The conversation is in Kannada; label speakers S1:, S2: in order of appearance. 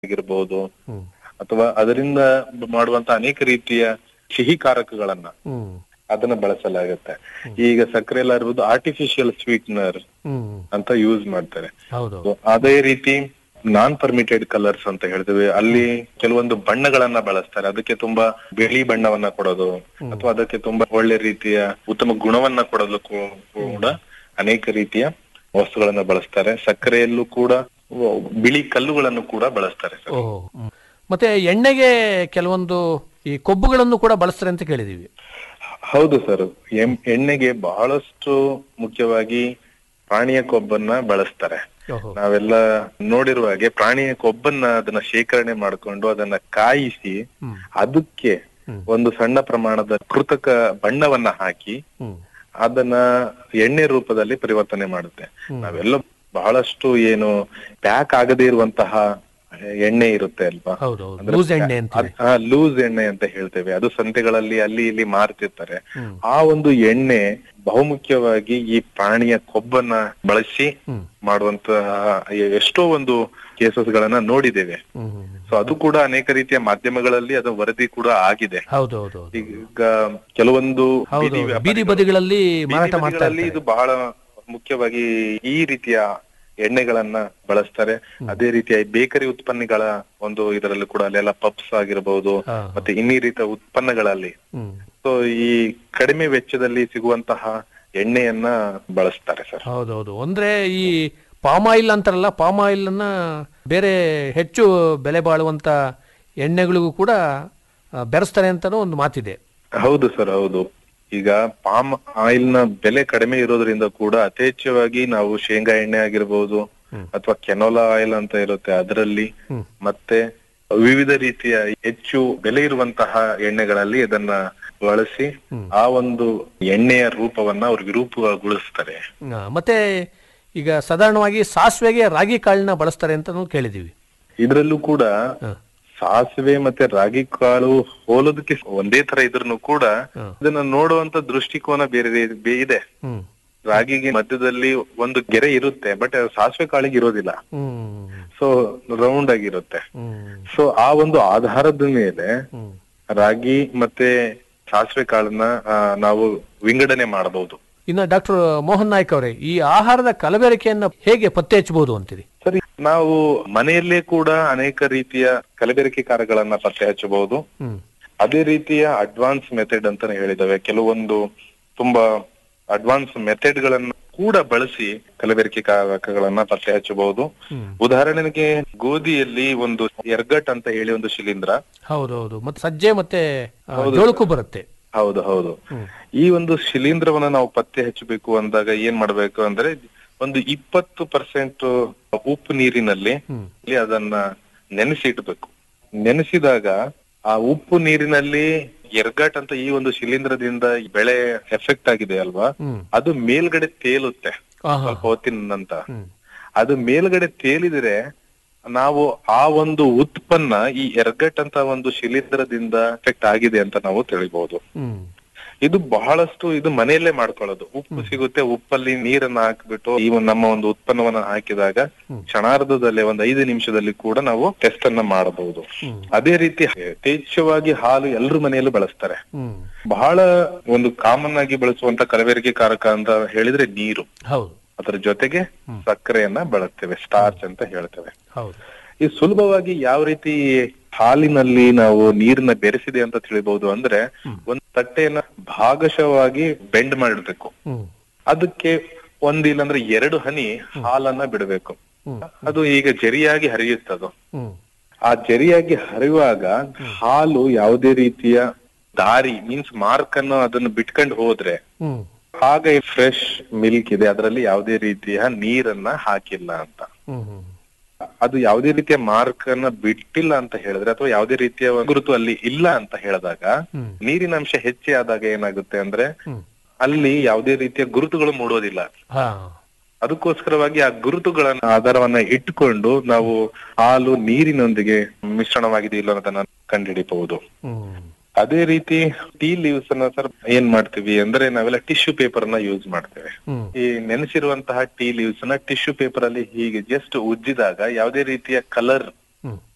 S1: ಆಗಿರ್ಬೋದು
S2: ಹ್ಮ್
S1: ಅಥವಾ ಅದರಿಂದ ಮಾಡುವಂತ ಅನೇಕ ರೀತಿಯ ಸಿಹಿ ಕಾರಕಗಳನ್ನ
S2: ಹ್ಮ್
S1: ಅದನ್ನ ಬಳಸಲಾಗುತ್ತೆ ಈಗ ಸಕ್ಕರೆ ಎಲ್ಲ ಇರ್ಬೋದು ಆರ್ಟಿಫಿಷಿಯಲ್ ಸ್ವೀಟ್ನರ್
S2: ಹ್ಮ್
S1: ಅಂತ ಯೂಸ್ ಮಾಡ್ತಾರೆ
S2: ಹೌದು
S1: So, ಅದೇ ರೀತಿ ನಾನ್ ಪರ್ಮಿಟೆಡ್ ಕಲರ್ಸ್ ಅಂತ ಹೇಳ್ತೇವೆ ಅಲ್ಲಿ ಕೆಲವೊಂದು ಬಣ್ಣಗಳನ್ನ ಬಳಸ್ತಾರೆ ಅದಕ್ಕೆ ತುಂಬಾ ಬಿಳಿ ಬಣ್ಣವನ್ನ ಕೊಡೋದು ಅಥವಾ ಅದಕ್ಕೆ ತುಂಬಾ ಒಳ್ಳೆ ರೀತಿಯ ಉತ್ತಮ ಗುಣವನ್ನ ಕೊಡಲು ಕೂ- ಕೂಡ ಅನೇಕ ರೀತಿಯ ವಸ್ತುಗಳನ್ನ ಬಳಸ್ತಾರೆ ಸಕ್ಕರೆಯಲ್ಲೂ ಕೂಡ ವ- ಬಿಳಿ ಕಲ್ಲುಗಳನ್ನು ಕೂಡ ಬಳಸ್ತಾರೆ ಸರ್
S2: ಓಹೋ ಹ್ಮ್. ಮತ್ತೆ ಎಣ್ಣೆಗೆ ಕೆಲವೊಂದು ಈ ಕೊಬ್ಬುಗಳನ್ನು ಕೂಡ ಬಳಸ್ತಾರೆ ಅಂತ ಕೇಳಿದೀವಿ
S1: ಹೌದು ಸರ್ ಎಂ- ಎಣ್ಣೆಗೆ ಬಹಳಷ್ಟು ಮುಖ್ಯವಾಗಿ ಪ್ರಾಣಿಯ ಕೊಬ್ಬನ್ನ ಬಳಸ್ತಾರೆ
S2: ಓಹೋ
S1: ನಾವೆಲ್ಲ ನೋಡಿರುವ ಹಾಗೆ ಪ್ರಾಣಿಯ ಕೊಬ್ಬನ್ನ ಅದನ್ನ ಶೇಖರಣೆ ಮಾಡ್ಕೊಂಡು ಅದನ್ನ ಕಾಯಿಸಿ
S2: ಹ್ಮ್
S1: ಅದಕ್ಕೆ
S2: ಹ್ಮ್.
S1: ಒಂದು ಸಣ್ಣ ಪ್ರಮಾಣದ ಕೃತಕ ಬಣ್ಣವನ್ನ ಹಾಕಿ
S2: ಹ್ಮ್
S1: ಅದನ್ನ ಎಣ್ಣೆ ರೂಪದಲ್ಲಿ ಪರಿವರ್ತನೆ ಮಾಡುತ್ತೆ ನಾವೆಲ್ಲ ಬಹಳಷ್ಟು ಏನು ಪ್ಯಾಕ್ ಆಗದೇ ಇರುವಂತಹ ಎಣ್ಣೆ ಇರುತ್ತೆ ಅಲ್ವಾ
S2: ಹೌದು ಹೌದು ಲೂಸ್ ಎಣ್ಣೆ ಅಂತ
S1: ಲೂಸ್ ಎಣ್ಣೆ ಅಂತ ಹೇಳ್ತೇವೆ ಅದು ಸಂತೆಗಳಲ್ಲಿ ಅಲ್ಲಿ ಇಲ್ಲಿ ಮಾರ್ತಿರ್ತಾರೆ
S2: ಹ್ಮ್.
S1: ಆ ಒಂದು ಎಣ್ಣೆ ಬಹುಮುಖ್ಯವಾಗಿ ಈ ಪ್ರಾಣಿಯ ಕೊಬ್ಬನ್ನ ಬಳಸಿ
S2: ಹ್ಮ್
S1: ಮಾಡುವಂತಹ ಎಷ್ಟೋ ಒಂದು ಕೇಸಸ್ ಗಳನ್ನ ನೋಡಿದ್ದೇವೆ
S2: ಹ್ಮ್ ಹ್ಮ್.
S1: ಸೊ ಅದು ಕೂಡ ಅನೇಕ ರೀತಿಯ ಮಾಧ್ಯಮಗಳಲ್ಲಿ ಅದು ವರದಿ ಕೂಡ ಆಗಿದೆ
S2: ಹೌದು ಹೌದು ಹೌದು
S1: ಈಗ ಕೆಲವೊಂದು
S2: ಹೌದು
S1: ಬೀದಿ
S2: ಹೌದು.
S1: ವ್ಯಾಪಾರಿಗಳು-
S2: ಬೀದಿ ಬದಿಗಳಲ್ಲಿ ಮಾರಾಟ
S1: ಬೀದಿ
S2: ಮಾಡ್ತಾ
S1: ಬದಿಗಳಲ್ಲಿ
S2: ಇರ್ತಾರೆ.
S1: ಇದು ಬಹಳ ಮುಖ್ಯವಾಗಿ ಈ ರೀತಿಯ ಎಣ್ಣೆಗಳನ್ನ ಬಳಸ್ತಾರೆ ಅದೇ ರೀತಿಯ ಬೇಕರಿ ಉತ್ಪನ್ನಗಳ ಒಂದು ಇದರಲ್ಲಿ ಕೂಡ ಅಲ್ಲೆಲ್ಲ ಪಪ್ಸ್ ಆಗಿರಬಹುದು
S2: ಹಾ.
S1: ಮತ್ತೆ ಇನ್ನೀ ರೀತಿಯ ಉತ್ಪನ್ನಗಳಲ್ಲಿ
S2: ಹ್ಮ್
S1: ಸೊ ಈ ಕಡಿಮೆ ವೆಚ್ಚದಲ್ಲಿ ಸಿಗುವಂತಹ ಎಣ್ಣೆಯನ್ನ ಬಳಸ್ತಾರೆ ಸರ್
S2: ಹೌದೌದು ಅಂದ್ರೆ ಈ ಪಾಮ್ ಆಯಿಲ್ ಅಂತಾರಲ್ಲ ಪಾಮ್ ಆಯಿಲ್ ಅನ್ನ ಬೇರೆ ಹೆಚ್ಚು ಬೆಲೆ ಬಾಳುವಂತ ಎಣ್ಣೆಗಳಿಗೂ ಕೂಡ ಆ, ಬೆರೆಸ್ತಾರೆ ಅಂತಾನೂ ಒಂದು ಮಾತಿದೆ
S1: ಹೌದು ಸರ್ ಹೌದು ಈಗ ಪಾಮ್ ಆಯಿಲ್ ನ ಬೆಲೆ ಕಡಿಮೆ ಇರೋದ್ರಿಂದ ಕೂಡ ಅತೇಚ್ಛವಾಗಿ ನಾವು ಶೇಂಗಾ ಎಣ್ಣೆ ಆಗಿರ್ಬೋದು
S2: ಹ್ಮ್.
S1: ಅಥವಾ ಕೆನೋಲಾ ಆಯಿಲ್ ಅಂತ ಇರುತ್ತೆ ಅದರಲ್ಲಿ
S2: ಹ್ಮ್.
S1: ಮತ್ತೆ ವಿವಿಧ ರೀತಿಯ ಹೆಚ್ಚು ಬೆಲೆ ಇರುವಂತಹ ಎಣ್ಣೆಗಳಲ್ಲಿ ಇದನ್ನ ಬಳಸಿ
S2: ಹ್ಮ್.
S1: ಆ ಒಂದು ಎಣ್ಣೆಯ ರೂಪವನ್ನ ಅವ್ರು ವಿರೂಪಗೊಳಿಸ್ತಾರೆ
S2: ಆ, ಮತ್ತೆ ಈಗ ಸಾಧಾರಣವಾಗಿ ಸಾಸಿವೆಗೆ ರಾಗಿ ಕಾಳನ್ನ ಬಳಸ್ತಾರೆ ಅಂತಾನೂ ಕೇಳಿದೀವಿ
S1: ಇದ್ರಲ್ಲೂ ಕೂಡ
S2: ಹ.
S1: ಸಾಸಿವೆ ಮತ್ತೆ ರಾಗಿ ಕಾಳು ಹೋಲೋದಕ್ಕೆ ಒಂದೇ ತರ ಇದ್ರೂ ಕೂಡ
S2: ಹ.
S1: ಇದನ್ನ ನೋಡುವಂತ ದೃಷ್ಟಿಕೋನ ಬೇರೆ ಬೇ- ಇದೆ
S2: ಹ್ಮ್
S1: ರಾಗಿಗೆ ಮಧ್ಯದಲ್ಲಿ ಒಂದು ಗೆರೆ ಇರುತ್ತೆ ಬಟ್ ಸಾಸಿವೆ ಕಾಳಿಗೆ ಇರೋದಿಲ್ಲ
S2: ಹ್ಮ್
S1: ಸೊ ರೌಂಡ್ ಆಗಿರುತ್ತೆ
S2: ಹ್ಮ್
S1: ಸೊ ಆ ಒಂದು ಆಧಾರದ ಮೇಲೆ
S2: ಹ್ಮ್
S1: ರಾಗಿ ಮತ್ತೆ ಸಾಸಿವೆ ಕಾಳನ್ನ ಆ, ನಾವು ವಿಂಗಡಣೆ ಮಾಡಬಹುದು
S2: ಇನ್ನು ಡಾಕ್ಟರ್ ಮೋಹನ್ ನಾಯ್ಕ್ ಅವರೇ ಈ ಆಹಾರದ ಕಲಬೆರಕೆಯನ್ನ ಹೇಗೆ ಪತ್ತೆ ಹಚ್ಚಬಹುದು ಅಂತೀರಿ
S1: ಸರಿ ನಾವು ಮನೆಯಲ್ಲೇ ಕೂಡ ಅನೇಕ ರೀತಿಯ ಕಲಬೆರಕೆ ಕಾರಗಳನ್ನ ಪತ್ತೆ ಹಚ್ಚಬಹುದು
S2: ಹ್ಮ್
S1: ಅದೇ ರೀತಿಯ ಅಡ್ವಾನ್ಸ್ ಮೆಥಡ್ ಅಂತಾನೆ ಹೇಳಿದಾವೆ ಕೆಲವೊಂದು ತುಂಬಾ ಅಡ್ವಾನ್ಸ್ ಮೆಥಡ್ ಗಳನ್ನ ಕೂಡ ಬಳಸಿ ಕಲಬೆರಕೆ ಕಾರಕಗಳನ್ನ ಪತ್ತೆ ಹಚ್ಚಬಹುದು
S2: ಹ್ಮ್
S1: ಉದಾಹರಣೆಗೆ ಗೋಧಿಯಲ್ಲಿ ಒಂದು ಎರ್ಗಟ್ ಅಂತ ಹೇಳಿ ಒಂದು ಶಿಲೀಂಧ್ರ
S2: ಹೌದೌದು ಮತ್ತೆ ಸಜ್ಜೆ ಮತ್ತೆ ಆ, ಜೋಳಕ್ಕೂ ಬರುತ್ತೆ
S1: ಹೌದು ಹೌದು
S2: ಹ್ಮ್.
S1: ಈ ಒಂದು ಶಿಲೀಂಧ್ರವನ್ನ ನಾವು ಪತ್ತೆ ಹಚ್ಚಬೇಕು ಅಂದಾಗ ಏನ್ ಮಾಡ್ಬೇಕು ಅಂದ್ರೆ ಒಂದು ಇಪ್ಪತ್ತು ಪರ್ಸೆಂಟ್ ಉಪ್ಪು ನೀರಿನಲ್ಲಿ
S2: ಹ್ಮ್
S1: ಇಲ್ಲಿ ಅದನ್ನ ನೆನೆಸಿ ಇಡ್ಬೇಕು ನೆನೆಸಿದಾಗ ಆ ಉಪ್ಪು ನೀರಿನಲ್ಲಿ ಎರ್ಗಟ್ ಅಂತ ಈ ಒಂದು ಶಿಲೀಂಧ್ರದಿಂದ ಬೆಳೆ ಎಫೆಕ್ಟ್ ಆಗಿದೆ ಅಲ್ವಾ
S2: ಹ್ಮ್
S1: ಅದು ಮೇಲ್ಗಡೆ ತೇಲುತ್ತೆ
S2: ಆಹಾ.
S1: ಸ್ವಲ್ಪ ಹೊತ್ತಿನ ನಂತರ
S2: ಹ್ಮ್
S1: ಅದು ಮೇಲ್ಗಡೆ ತೇಲಿದ್ರೆ ನಾವು ಆ ಒಂದು ಉತ್ಪನ್ನ ಈ ಎರ್ಗಟ್ ಅಂತ ಒಂದು ಶಿಲೀಂಧ್ರದಿಂದ ಎಫೆಕ್ಟ್ ಆಗಿದೆ ಅಂತ ನಾವು ತಿಳಿಬಹುದು
S2: ಹ್ಮ್
S1: ಇದು ಬಹಳಷ್ಟು ಇದು ಮನೆಯಲ್ಲೇ ಮಾಡ್ಕೊಳ್ಳೋದು ಉಪ್ಪು ಸಿಗುತ್ತೆ ಉಪ್ಪಲ್ಲಿ ನೀರನ್ನ ಹಾಕ್ಬಿಟ್ಟು ಈ ಒಂದು ನಮ್ಮ ಒಂದು ಉತ್ಪನ್ನವನ್ನ ಹಾಕಿದಾಗ ಕ್ಷಣಾರ್ಧದಲ್ಲಿ ಒಂದು ಐದು ನಿಮಿಷದಲ್ಲಿ ಕೂಡ ನಾವು ಟೆಸ್ಟ್ ಅನ್ನ ಮಾಡಬಹುದು
S2: ಹ್ಮ್.
S1: ಅದೇ ರೀತಿ ಯಥೇಚ್ಛವಾಗಿ ಹಾಲು ಎಲ್ಲರ ಮನೆಯಲ್ಲೂ ಬಳಸ್ತಾರೆ
S2: ಹ್ಮ್
S1: ಬಹಳ ಒಂದು ಕಾಮನ್ ಆಗಿ ಬಳಸುವಂತ ಕಲಬೆರಕೆ ಕಾರಕ ಅಂತ ಹೇಳಿದ್ರೆ ನೀರು
S2: ಹೌದು
S1: ಅದರ ಜೊತೆಗೆ ಸಕ್ಕರೆಯನ್ನ ಬಳಸ್ತೇವೆ ಸ್ಟಾರ್ಚ್ ಅಂತ ಹೇಳ್ತೇವೆ
S2: ಹೌದು
S1: ಈ ಸುಲಭವಾಗಿ ಯಾವ ರೀತಿ ಹಾಲಿನಲ್ಲಿ ನಾವು ನೀರನ್ನ ಬೆರೆಸಿದೆ ಅಂತ ತಿಳಿಬಹುದು ಅಂದ್ರೆ ಒಂದು ತಟ್ಟೆಯನ್ನ ಭಾಗಶವಾಗಿ ಬೆಂಡ್ ಮಾಡಿಡ್ಬೇಕು
S2: ಹ್ಮ್
S1: ಅದಕ್ಕೆ ಒಂದಿಲ್ಲ ಅಂದ್ರೆ ಎರಡು ಹನಿ ಹಾಲನ್ನ ಬಿಡಬೇಕು
S2: ಹ್ಮ್.
S1: ಅದು ಈಗ ಜರಿಯಾಗಿ ಹರಿಯುತ್ತದು
S2: ಹ್ಮ್
S1: ಆ ಜರಿಯಾಗಿ ಹರಿಯುವಾಗ ಹಾಲು ಯಾವುದೇ ರೀತಿಯ ದಾರಿ ಮೀನ್ಸ್ ಮಾರ್ಕ್ ಅನ್ನು ಅದನ್ನು ಬಿಟ್ಕೊಂಡು ಹೋದ್ರೆ
S2: ಹ್ಮ್
S1: ಹಾಗೆ ಫ್ರೆಶ್ ಮಿಲ್ಕ್ ಇದೆ ಅದರಲ್ಲಿ ಯಾವುದೇ ರೀತಿಯ ನೀರನ್ನ ಹಾಕಿಲ್ಲ ಅಂತ
S2: ಹ್ಮ್ ಹ್ಮ್
S1: ಅದು ಯಾವುದೇ ರೀತಿಯ ಮಾರ್ಕ್ ಅನ್ನ ಬಿಟ್ಟಿಲ್ಲ ಅಂತ ಹೇಳಿದ್ರೆ ಅಥವಾ ಯಾವುದೇ ರೀತಿಯ ಗುರುತು ಅಲ್ಲಿ ಇಲ್ಲ ಅಂತ ಹೇಳಿದಾಗ
S2: ಹ್ಮ್.
S1: ನೀರಿನ ಅಂಶ ಹೆಚ್ಚೆ ಆದಾಗ ಏನಾಗುತ್ತೆ ಅಂದ್ರೆ
S2: ಹ್ಮ್
S1: ಅಲ್ಲಿ ಯಾವುದೇ ರೀತಿಯ ಗುರುತುಗಳು ಮೂಡೋದಿಲ್ಲ
S2: ಹಾ
S1: ಅದಕ್ಕೋಸ್ಕರವಾಗಿ ಆ ಗುರುತುಗಳನ್ನ ಆಧಾರವನ್ನ ಇಟ್ಟುಕೊಂಡು ನಾವು ಹಾಲು ನೀರಿನೊಂದಿಗೆ ಮಿಶ್ರಣವಾಗಿದೆ ಇಲ್ಲ ಅನ್ನೋದನ್ನ ಕಂಡುಹಿಡಿಬಹುದು
S2: ಹ್ಮ್
S1: ಅದೇ ರೀತಿ ಟೀ ಲೀವ್ಸ್ ಅನ್ನ ಸರ್ ಏನ್ ಮಾಡ್ತೀವಿ ಅಂದ್ರೆ ನಾವೆಲ್ಲ ಟಿಶ್ಯೂ ಪೇಪರ್ ನ ಯೂಸ್ ಮಾಡ್ತೇವೆ
S2: ಹ್ಮ್
S1: ಈ ನೆನೆಸಿರುವಂತಹ ಟೀ ಲೀವ್ಸ್ ನ ಟಿಶ್ಯೂ ಪೇಪರ್ ಅಲ್ಲಿ ಹೀಗೆ ಜಸ್ಟ್ ಉಜ್ಜಿದಾಗ ಯಾವುದೇ ರೀತಿಯ ಕಲರ್
S2: ಹ್ಮ್